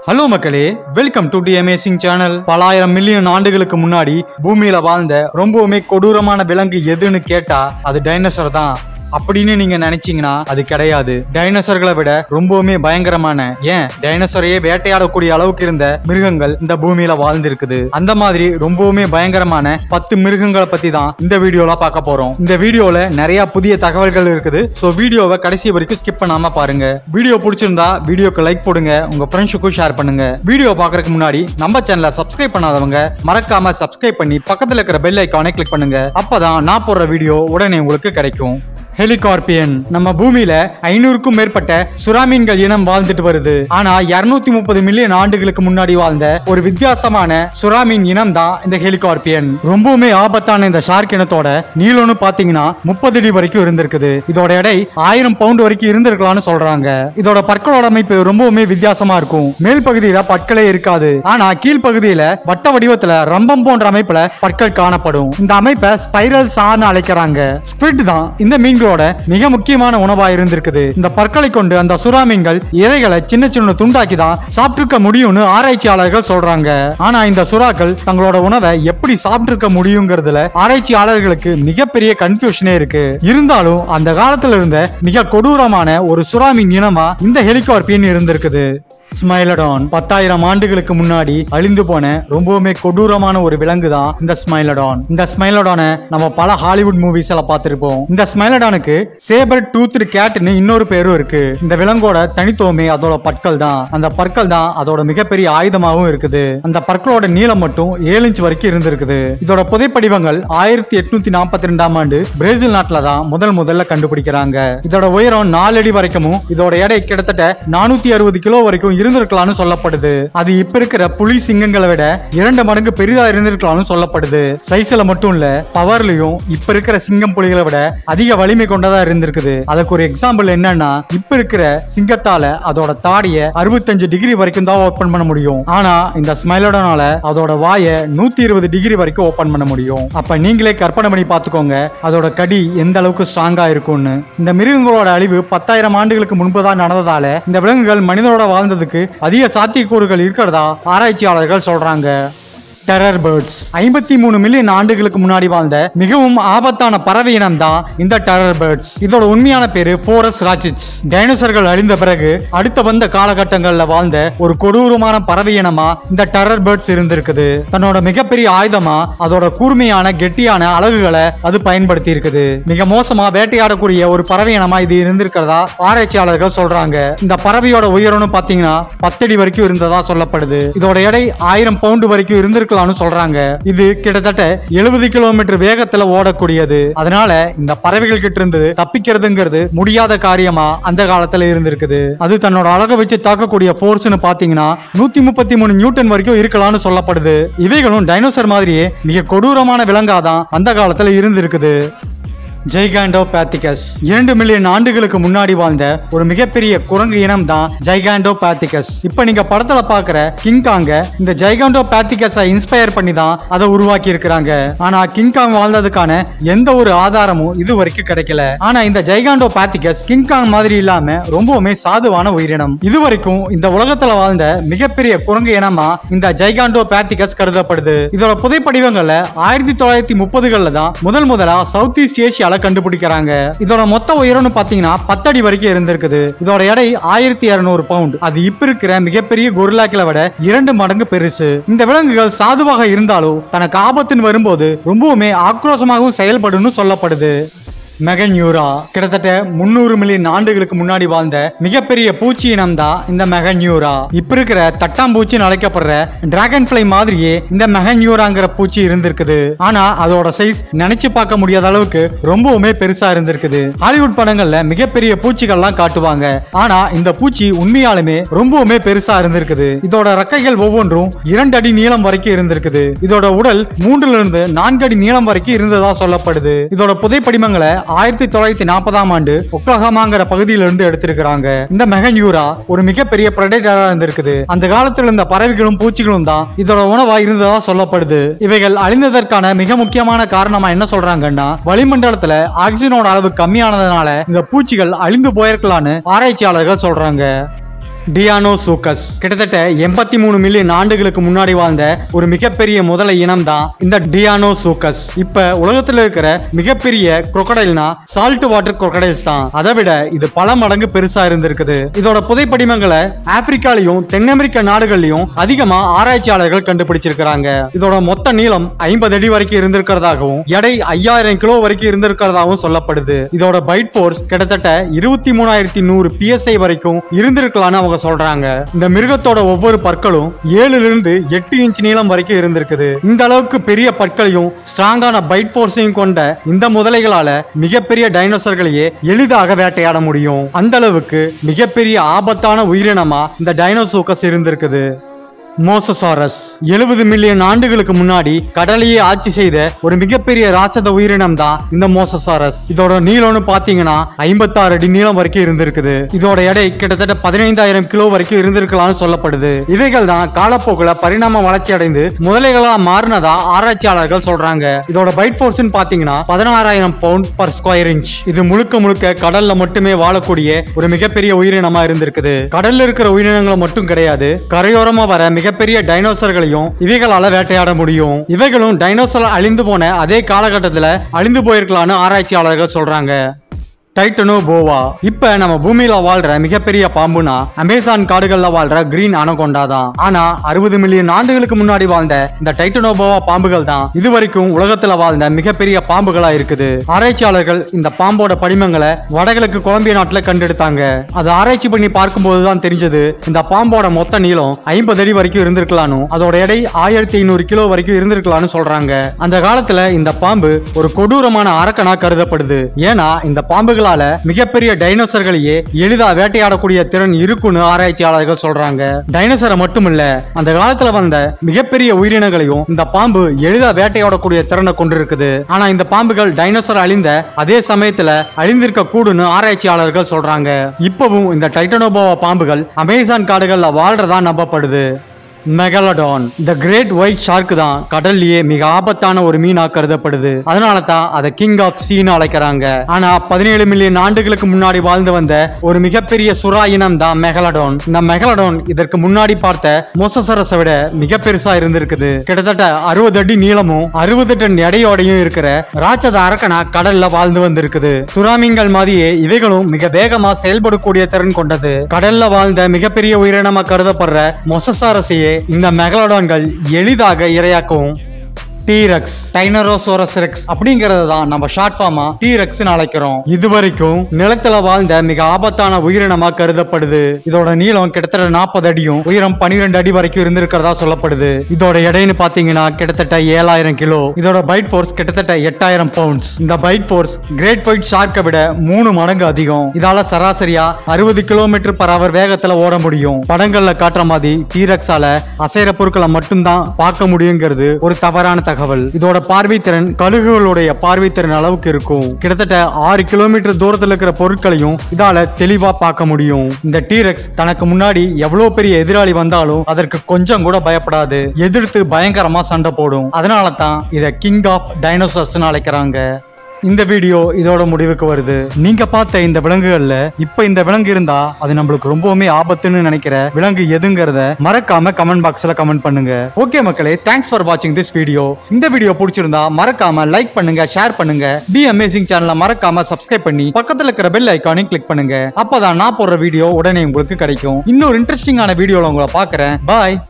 hello மக்களே welcome to the amazing channel பலாயிரம் million ஆண்டுகளுக்கு முன்னாடி பூமியில வாழ்ந்த ரொம்பவுமே கொடூரமான விலங்கு எதுன்னு கேட்டா அது டைனோசர் தான் அப்படின்னு நீங்க நினைச்சீங்கன்னா அது கிடையாது டைனோசர்களை விட ரொம்பவுமே பயங்கரமான ஏன் டைனோசரையே வேட்டையாடக்கூடிய அளவுக்கு இருந்த மிருகங்கள் இந்த பூமியில வாழ்ந்திருக்குது அந்த மாதிரி ரொம்பவுமே பயங்கரமான பத்து மிருகங்களை பத்தி தான் இந்த வீடியோல பார்க்க போறோம் இந்த வீடியோல நிறைய புதிய தகவல்கள் இருக்குது சோ வீடியோவை கடைசி வரைக்கும் ஸ்கிப் பண்ணாம பாருங்க வீடியோ பிடிச்சிருந்தா வீடியோக்கு லைக் போடுங்க உங்க ஃப்ரெண்ட்ஸுக்கும் ஷேர் பண்ணுங்க வீடியோ பார்க்கறதுக்கு முன்னாடி நம்ம சேனலை சப்ஸ்கிரைப் பண்ணாதவங்க மறக்காம சப்ஸ்கிரைப் பண்ணி பக்கத்துல இருக்கிற பெல் ஐக்கானை கிளிக் பண்ணுங்க அப்பதான் நான் போடுற வீடியோ உடனே உங்களுக்கு கிடைக்கும் ஹெலிகார்பியன் நம்ம பூமியில ஐநூறுக்கும் மேற்பட்ட சுறாமீன்கள் இனம் வாழ்ந்துட்டு வருது ஆனா 230 முப்பது மில்லியன் ஆண்டுகளுக்கு முன்னாடி வாழ்ந்த ஒரு வித்தியாசமான சுறாமீன் இனம் தான் இந்த ஹெலிகார்பியன் ரொம்பவுமே ஆபத்தான இந்த ஷார்க் இனத்தோட நீளம்னு பாத்தீங்கன்னா முப்பது அடி வரைக்கும் இருந்திருக்குது இதோட எடை ஆயிரம் பவுண்ட் வரைக்கும் இருந்திருக்கலாம்னு சொல்றாங்க இதோட பற்களோட அமைப்பு ரொம்பவுமே வித்தியாசமா இருக்கும் மேல் பகுதியில பற்களே இருக்காது ஆனா கீழ்ப்பகுதியில வட்ட வடிவத்துல ரம்பம் போன்ற அமைப்புல பற்கள் காணப்படும் இந்த அமைப்பை ஸ்பைரல் சான்னு அழைக்கிறாங்க ஸ்குவிட் தான் இந்த மீன்களோட மிக முக்கியமான உணவா இருந்திருக்குது இந்த பற்களை கொண்டு அந்த சுறா மீன்கள் இறைகளை சின்ன சின்ன துண்டாக்கி தான் சாப்பிட்டிருக்க முடியும்னு ஆராய்ச்சியாளர்கள் சொல்றாங்க ஆனா இந்த சுறாக்கள் தங்களோட உணவை எப்படி சாப்பிட்டிருக்க முடியுங்கிறதுல ஆராய்ச்சியாளர்களுக்கு மிகப்பெரிய கன்ஃபியூஷனே இருக்கு இருந்தாலும் அந்த காலத்துல இருந்த மிக கொடூரமான ஒரு சுறா மீன் இனமா இந்த ஹெலிகார்பியன் இருந்திருக்குது ஸ்மைலடான் பத்தாயிரம் ஆண்டுகளுக்கு முன்னாடி அழிந்து போன ரொம்பவுமே கொடூரமான ஒரு விலங்கு தான் இந்த ஸ்மைலடான் இந்த ஸ்மைலடானை நம்ம பல ஹாலிவுட் மூவிஸ்ல பார்த்திருப்போம் இந்த ஸ்மைலடானுக்கு சேபர் டூத் கேட்னு இன்னொரு பேரும் இருக்கு இந்த விலங்கோட தனித்துவமே அதோட பற்கள் தான் அந்த பற்கள் தான் அதோட மிகப்பெரிய ஆயுதமாகவும் இருக்குது அந்த பற்களோட நீளம் மட்டும் ஏழு இன்ச் வரைக்கும் இருந்திருக்குது இதோட புதைப்படிவங்கள் ஆயிரத்தி எட்நூத்தி நாற்பத்தி ரெண்டாம் ஆண்டு பிரேசில் நாட்டுல தான் முதல் முதல்ல கண்டுபிடிக்கிறாங்க இதோட உயரம் நாலு அடி வரைக்கும் இதோட எடை கிட்டத்தட்ட நானூத்தி அறுபது கிலோ வரைக்கும் இருந்திருக்கலாம்னு சொல்லப்படுது அது இப்ப இருக்கிற புலி சிங்கங்களை விட இரண்டு மடங்கு பெரிதா இருந்திருக்கலாம்னு சொல்லப்படுது சைஸ்ல மட்டும் இல்ல பவர்லயும் இப்ப இருக்கிற சிங்கம் புலிகளை விட அதிக வலிமை கொண்டதா இருந்திருக்குது அதுக்கு ஒரு எக்ஸாம்பிள் என்னன்னா இப்ப இருக்கிற சிங்கத்தால அதோட தாடிய அறுபத்தஞ்சு டிகிரி வரைக்கும் தான் ஓபன் பண்ண முடியும் ஆனா இந்த ஸ்மைலோடனால அதோட வாயை நூத்தி இருபது டிகிரி வரைக்கும் ஓபன் பண்ண முடியும் அப்ப நீங்களே கற்பனை பண்ணி பாத்துக்கோங்க அதோட கடி எந்த அளவுக்கு ஸ்ட்ராங்கா இருக்கும்னு இந்த மிருகங்களோட அழிவு பத்தாயிரம் ஆண்டுகளுக்கு முன்பு தான் நடந்ததால இந்த விலங்குகள் மனிதனோட வாழ்ந்ததுக்கு அதிக சாத்தியக்கூறுகள் இருக்கிறதா ஆராய்ச்சியாளர்கள் சொல்றாங்க டெரர் பேர்ட்ஸ் ஐம்பத்தி மூணு மில்லியன் ஆண்டுகளுக்கு முன்னாடி வாழ்ந்த மிகவும் ஆபத்தான பறவை இனம் தான் இந்த டெரர் பேர்ட்ஸ் இதோட உண்மையான பேரு போரஸ் ராச்சிட்ஸ் டைனோசர்கள் அழிந்த பிறகு அடுத்த வந்த காலகட்டங்கள்ல வாழ்ந்த ஒரு கொடூரமான பறவை இனமா இந்த டெரர் பேர்ட்ஸ் இருந்திருக்குது தன்னோட மிகப்பெரிய ஆயுதமா அதோட கூர்மையான கெட்டியான அலகுகளை அது பயன்படுத்தி இருக்குது மிக மோசமா வேட்டையாடக்கூடிய ஒரு பறவை இனமா இது இருந்திருக்கிறதா ஆராய்ச்சியாளர்கள் சொல்றாங்க இந்த பறவையோட உயரம்னு பாத்தீங்கன்னா பத்தடி வரைக்கும் இருந்ததா சொல்லப்படுது இதோட எடை ஆயிரம் பவுண்டு வரைக்கும் இருந்திருக்கலாம்னு சொல்றாங்க இது கிட்டத்தட்ட எழுபது கிலோமீட்டர் வேகத்துல ஓடக்கூடியது அதனால இந்த பறவைகள் கிட்ட இருந்து தப்பிக்கிறதுங்கிறது முடியாத காரியமா அந்த காலத்துல இருந்திருக்குது அது தன்னோட அழகை வச்சு தாக்கக்கூடிய போர்ஸ்னு பாத்தீங்கன்னா நூத்தி முப்பத்தி மூணு நியூட்டன் வரைக்கும் இருக்கலாம்னு சொல்லப்படுது இவைகளும் டைனோசர் மாதிரியே மிக கொடூரமான விலங்காதான் அந்த காலத்துல இருந்திருக்குது ஜெய்காண்டோ பேத்திகஸ் இரண்டு மில்லியன் ஆண்டுகளுக்கு முன்னாடி வாழ்ந்த ஒரு மிகப்பெரிய குரங்கு இனம் தான் ஜைகாண்டோ பேத்திகஸ் இப்ப நீங்க படத்துல பாக்குற கிங்காங்க இந்த ஜைகாண்டோ பேத்திகஸை இன்ஸ்பயர் பண்ணி தான் அதை உருவாக்கி இருக்கிறாங்க ஆனா கிங்காங் வாழ்ந்ததுக்கான எந்த ஒரு ஆதாரமும் இது வரைக்கும் கிடைக்கல ஆனா இந்த ஜைகாண்டோ பேத்திகஸ் கிங்காங் மாதிரி இல்லாம ரொம்பவுமே சாதுவான உயிரினம் இது வரைக்கும் இந்த உலகத்துல வாழ்ந்த மிகப்பெரிய குரங்கு இனமா இந்த ஜைகாண்டோ பேத்திகஸ் கருதப்படுது இதோட புதைப்படிவங்கள்ல ஆயிரத்தி தொள்ளாயிரத்தி முப்பதுகள்ல தான் முதல் முதலா சவுத் ஈஸ்ட் ஏசியால கண்டுபிடிக்கிறாங்க இதோட மொத்த உயரம்னு பாத்தீங்கன்னா பத்தடி வரைக்கும் இருந்திருக்குது இதோட எடை ஆயிரத்தி இருநூறு பவுண்ட் அது இப்ப இருக்கிற மிகப்பெரிய கொரில்லாக்களை விட இரண்டு மடங்கு பெருசு இந்த விலங்குகள் சாதுவாக இருந்தாலும் தனக்கு ஆபத்துன்னு வரும்போது ரொம்பவுமே ஆக்ரோஷமாகவும் செயல்படும்னு சொல்லப்படுது மெகன்யூரா கிட்டத்தட்ட முன்னூறு மில்லியன் ஆண்டுகளுக்கு முன்னாடி வாழ்ந்த மிகப்பெரிய பூச்சி இனம் தான் இந்த மெகன்யூரா இப்ப இருக்கிற தட்டாம்பூச்சின்னு அழைக்கப்படுற டிராகன் ஃபிளை மாதிரியே இந்த மெகன்யூராங்கிற பூச்சி இருந்திருக்குது ஆனா அதோட சைஸ் நினைச்சு பார்க்க முடியாத அளவுக்கு ரொம்பவுமே பெருசா இருந்திருக்குது ஹாலிவுட் படங்கள்ல மிகப்பெரிய பூச்சிகள்லாம் காட்டுவாங்க ஆனா இந்த பூச்சி உண்மையாலுமே ரொம்பவுமே பெருசா இருந்திருக்குது இதோட ரெக்கைகள் ஒவ்வொன்றும் இரண்டு அடி நீளம் வரைக்கும் இருந்திருக்குது இதோட உடல் மூன்றுல இருந்து நான்கு அடி நீளம் வரைக்கும் இருந்ததா சொல்லப்படுது இதோட புதைப்படிமங்களை ஆயிரத்தி தொள்ளாயிரத்தி நாற்பதாம் ஆண்டு ஒக்லஹாமாங்கிற பகுதியிலிருந்து எடுத்திருக்கிறாங்க இந்த மெகன்யூரா ஒரு மிகப்பெரிய பிரடேட்டரா இருந்திருக்குது அந்த காலத்துல இருந்த பறவைகளும் பூச்சிகளும் தான் இதோட உணவா இருந்ததா சொல்லப்படுது இவைகள் அழிந்ததற்கான மிக முக்கியமான காரணமா என்ன சொல்றாங்கன்னா வளிமண்டலத்துல ஆக்சிஜனோட அளவு கம்மியானதுனால இந்த பூச்சிகள் அழிந்து போயிருக்கலாம்னு ஆராய்ச்சியாளர்கள் சொல்றாங்க டியானோ சூக்கஸ் கிட்டத்தட்ட எண்பத்தி மூணு மில்லியன் ஆண்டுகளுக்கு முன்னாடி வாழ்ந்த ஒரு மிகப்பெரிய முதலை இனம் தான் இந்த டியானோ சூக்கஸ் இப்ப உலகத்துல இருக்கிற மிகப்பெரிய crocodileனா சால்ட் வாட்டர் crocodiles தான் அதை விட இது பல மடங்கு பெருசா இருந்திருக்குது இதோட புதைப்படிமங்களை ஆப்பிரிக்காலையும் தென் அமெரிக்க நாடுகள்லயும் அதிகமா ஆராய்ச்சியாளர்கள் கண்டுபிடிச்சிருக்கிறாங்க இதோட மொத்த நீளம் ஐம்பது அடி வரைக்கும் இருந்திருக்கிறதாகவும் எடை ஐயாயிரம் கிலோ வரைக்கும் இருந்திருக்கிறதாகவும் சொல்லப்படுது இதோட பைட் ஃபோர்ஸ் கிட்டத்தட்ட இருபத்தி மூணாயிரத்தி நூறு பிஎஸ்ஐ வரைக்கும் இருந்திருக்கலாம்னு அவங்க சொல்றாங்க இந்த மிருகத்தோட ஒவ்வொரு பற்களும் ஏழுல இருந்து எட்டு இன்ச் நீளம் வரைக்கும் இருந்திருக்குது இந்த அளவுக்கு பெரிய பற்களையும் ஸ்ட்ராங்கான பைட் ஃபோர்ஸையும் கொண்ட இந்த முதலைகளால மிகப்பெரிய டைனோசர்களையே எளிதாக வேட்டையாட முடியும் அந்த அளவுக்கு மிகப்பெரிய ஆபத்தான உயிரினமா இந்த டைனோசூக்கஸ் இருந்திருக்குது மோசசாரஸ் எழுபது மில்லியன் ஆண்டுகளுக்கு முன்னாடி கடலையே ஆட்சி செய்த ஒரு மிகப்பெரிய ராட்சத உயிரினம் தான் இந்த மோசசாரஸ் இதோட நீளம்னு பாத்தீங்கன்னா ஐம்பத்தாறு அடி நீளம் வரைக்கும் இருந்திருக்குது இதோட எடை கிட்டத்தட்ட பதினைந்தாயிரம் கிலோ வரைக்கும் இருந்திருக்கலாம்னு சொல்லப்படுது இவைகள் தான் காலப்போக்குல பரிணாம வளர்ச்சி அடைந்து முதலைகளா மாறினதா ஆராய்ச்சியாளர்கள் சொல்றாங்க இதோட பைட் ஃபோர்ஸ் பாத்தீங்கன்னா பதினாறாயிரம் பவுண்ட் பர் ஸ்கொயர் இன்ச் இது முழுக்க முழுக்க கடல்ல மட்டுமே வாழக்கூடிய ஒரு மிகப்பெரிய உயிரினமா இருந்திருக்குது கடல்ல இருக்கிற உயிரினங்களை மட்டும் கிடையாது கரையோரமா வர மிகப்பெரிய டைனோசர்களையும் இவைகளால வேட்டையாட முடியும் இவைகளும் டைனோசர் அழிந்து போன அதே காலகட்டத்துல அழிந்து போயிருக்கலாம்னு ஆராய்ச்சியாளர்கள் சொல்றாங்க டைட்டனோபோவா இப்ப நம்ம பூமியில வாழ்ற மிகப்பெரிய பாம்புனா அமேசான் காடுகள்ல வாழ்ற கிரீன் அனகொண்டா தான் ஆனா அறுபது மில்லியன் ஆண்டுகளுக்கு முன்னாடி வாழ்ந்த இந்த டைட்டனோபோவா பாம்புகள் தான் இதுவரைக்கும் உலகத்துல வாழ்ந்த மிகப்பெரிய பாம்புகளா இருக்குது ஆராய்ச்சியாளர்கள் இந்த பாம்போட படிமங்களை வடகிழக்கு கொலம்பியா நாட்டுல கண்டெடுத்தாங்க அது ஆராய்ச்சி பண்ணி பார்க்கும்போது தான் தெரிஞ்சது இந்த பாம்போட மொத்த நீளம் ஐம்பது அடி வரைக்கும் இருந்திருக்கலாம்னு அதோட எடை ஆயிரத்தி ஐநூறு கிலோ வரைக்கும் இருந்திருக்கலாம்னு சொல்றாங்க அந்த காலத்துல இந்த பாம்பு ஒரு கொடூரமான அரக்கனா கருதப்படுது ஏன்னா இந்த பாம்புகளால மிகப்பெரிய டைனோசர்களையே எளிதா வேட்டையாடக்கூடிய திறன் இருக்குன்னு ஆராய்ச்சியாளர்கள் சொல்றாங்க டைனோசரை மட்டுமில்ல அந்த காலத்துல வந்த மிகப்பெரிய உயிரினங்களையும் இந்த பாம்பு எளிதா வேட்டையாடக்கூடிய திறனை கொண்டிருக்குது ஆனா இந்த பாம்புகள் டைனோசர் அழிந்த அதே சமயத்துல அழிந்திருக்க கூடுன்னு ஆராய்ச்சியாளர்கள் சொல்றாங்க இப்பவும் இந்த டைட்டனோபோவா பாம்புகள் அமேசான் காடுகள்ல வாழ்றதா நம்பப்படுது மெகலடான் இந்த கிரேட் ஒயிட் ஷார்க் தான் கடல்லையே மிக ஆபத்தான ஒரு மீனா கருதப்படுது அதனால தான் அதை கிங் ஆஃப் சீன்னு அழைக்கிறாங்க ஆனா பதினேழு மில்லியன் ஆண்டுகளுக்கு முன்னாடி வாழ்ந்து வந்த ஒரு மிகப்பெரிய சுறா இனம் தான் மெகலடான் இந்த மெகலடான் இதற்கு முன்னாடி பார்த்த மோசசரஸை விட மிக பெருசா இருந்திருக்குது கிட்டத்தட்ட அறுபது அடி நீளமும் அறுபது டன் எடையோடையும் இருக்கிற ராட்சத அரக்கனா கடல்ல வாழ்ந்து வந்திருக்குது சுறாமீன்கள் மாதிரியே இவைகளும் மிக வேகமா செயல்படக்கூடிய திறன் கொண்டது கடல்ல வாழ்ந்த மிகப்பெரிய உயிரினமா கருதப்படுற மொசசாரஸையே இந்த மெகலடான்கள் எளிதாக இரையாக்கவும் டீரக்ஸ் டைனரோசோரஸ் ரெக்ஸ் அப்படிங்கறது தான் நம்ம ஷார்ட் ஃபார்மா டீரக்ஸ் அழைக்கிறோம் இதுவரைக்கும் நிலத்துல வாழ்ந்த மிக ஆபத்தான உயிரினமா கருதப்படுது இதோட நீளம் கிட்டத்தட்ட நாற்பது அடியும் உயரம் பன்னிரெண்டு அடி வரைக்கும் இருந்திருக்கிறதா சொல்லப்படுது இதோட எடைன்னு பாத்தீங்கன்னா கிட்டத்தட்ட ஏழாயிரம் கிலோ இதோட பைட் ஃபோர்ஸ் கிட்டத்தட்ட எட்டாயிரம் பவுண்ட்ஸ் இந்த பைட் ஃபோர்ஸ் கிரேட் ஒயிட் ஷார்க்கை விட மூணு மடங்கு அதிகம் இதால சராசரியா அறுபது கிலோமீட்டர் பர் அவர் வேகத்துல ஓட முடியும் படங்கள்ல காட்டுற மாதிரி டீரக்ஸால அசைற பொருட்களை மட்டும்தான் பார்க்க முடியுங்கிறது ஒரு தவறான தகவல் இதோட பார்வைத்திறன் கழுகுகளுடைய பார்வைத்திறன் அளவுக்கு இருக்கும் கிட்டத்தட்ட ஆறு கிலோமீட்டர் தூரத்துல இருக்கிற பொருட்களையும் இதால தெளிவா பார்க்க முடியும் இந்த டீரக்ஸ் தனக்கு முன்னாடி எவ்வளவு பெரிய எதிராளி வந்தாலும் அதற்கு கொஞ்சம் கூட பயப்படாது எதிர்த்து பயங்கரமா சண்டை போடும் அதனால தான் இத கிங் ஆஃப் டைனோசர்ஸ் அழைக்கிறாங்க இந்த வீடியோ இதோட முடிவுக்கு வருது நீங்க பார்த்த இந்த விலங்குகள்ல இப்ப இந்த விலங்கு இருந்தா அது நம்மளுக்கு ரொம்பவுமே ஆபத்துன்னு நினைக்கிற விலங்கு எதுங்கிறத மறக்காம கமெண்ட் பாக்ஸ்ல கமெண்ட் பண்ணுங்க ஓகே மக்களே தேங்க்ஸ் ஃபார் வாட்சிங் திஸ் வீடியோ இந்த வீடியோ பிடிச்சிருந்தா மறக்காம லைக் பண்ணுங்க ஷேர் பண்ணுங்க டி அமேசிங் சேனலை மறக்காம சப்ஸ்கிரைப் பண்ணி பக்கத்துல இருக்கிற பெல் ஐக்கானையும் கிளிக் பண்ணுங்க அப்பதான் நான் போடுற வீடியோ உடனே உங்களுக்கு கிடைக்கும் இன்னொரு இன்ட்ரெஸ்டிங்கான வீடியோல உங்களை பாக்குறேன் பாய்